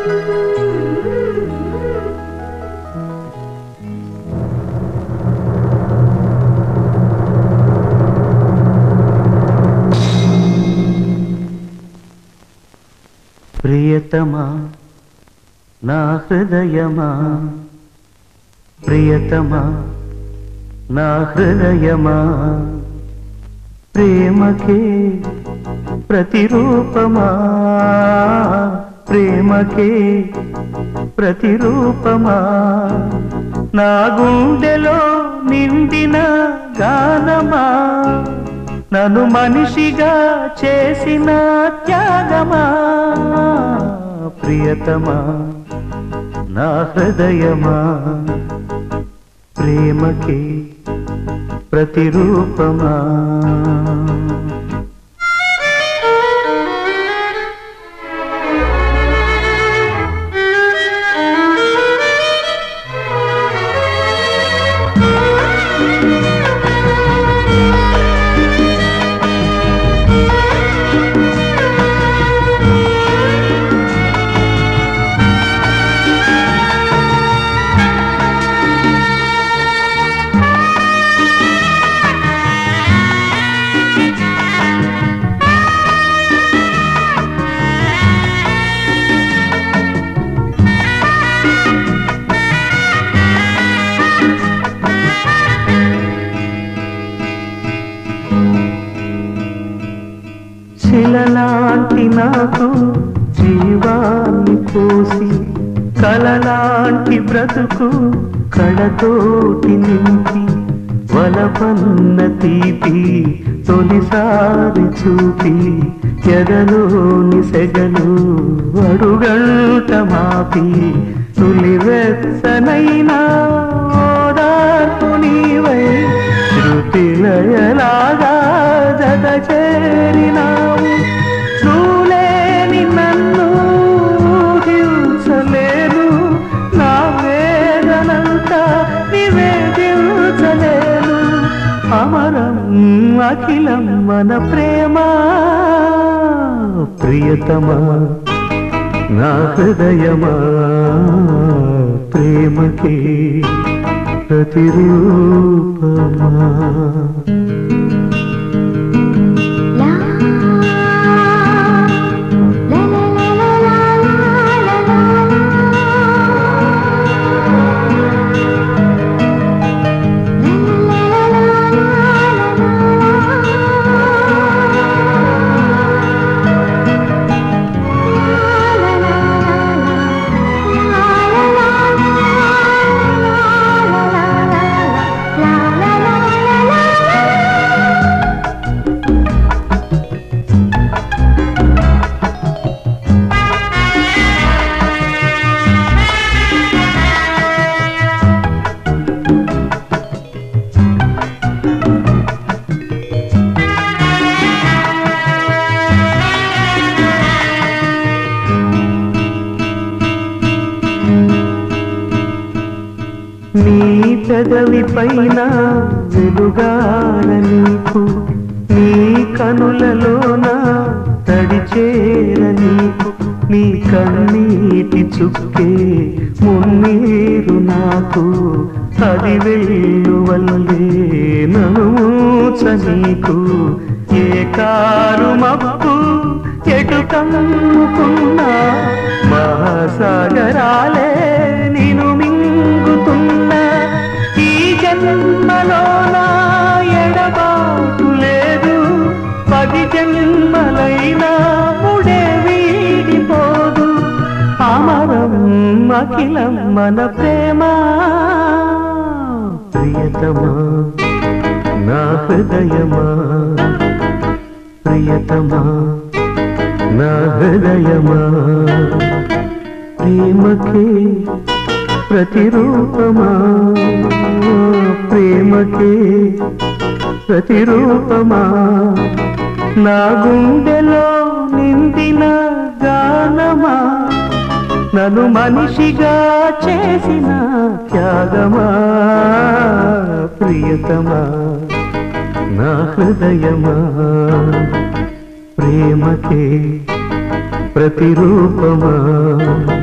ప్రియతమా నా హృదయమా ప్రియతమా నా హృదయమా ప్రేమకే ప్రతిరూపమా ప్రేమకే ప్రతిరూపమా నా గుండెలో నిండిన గానమా నన్ను మనిషిగా చేసిన త్యాగమా ప్రియతమా నా హృదయమా ప్రేమకి ప్రతిరూపమా శిలలాంటి నాకు జీవాన్ని పోసి కలలాంటి బ్రతుకు కళతోటి నింపి వలపన్న తీపి తొలిసారి చూపి ఎదలోని సెగలు అడుగంట మాపి నులివెచ్చనైనా ఓదార్పు నీవై శృతిలయలాగా జత చేరినావు చూలేని నన్ను హింసలేను నా వేదనంతా నివేదించలేను అమరం అఖిలం మన ప్రేమ ప్రియతమా నా హృదయమా ప్రేమకి ప్రతిరూపమా La la la la la la la la నీ పెదవి పైన వెలుగాల నీకు నీ కనులలోన తడిచేర నీకు నీ కన్నీటి చుక్కే మున్నీరు నాకు అది వెళ్ళు వల్లే ననుచ నీకు ఏ కారు మప్పు ఎటు కమ్ముకున్నా మహాసాగరాలే నేను మింగుతున్నా ఈ జన్మలోన ఎడబాటు లేదు పది జన్మలైనా ముడే వీడిపోదు అమరం అఖిలం మన ప్రేమ ప్రియతమా నా హృదయమా ప్రియతమా నా హృదయమా ప్రేమకే ప్రతిరూపమా ప్రేమకే ప్రతిరూపమా నా గుండెలో నిండిన గానమా నన్ను మనిషిగా చేసిన త్యాగమా ప్రియతమా నా హృదయమా ప్రేమకే ప్రతిరూపమా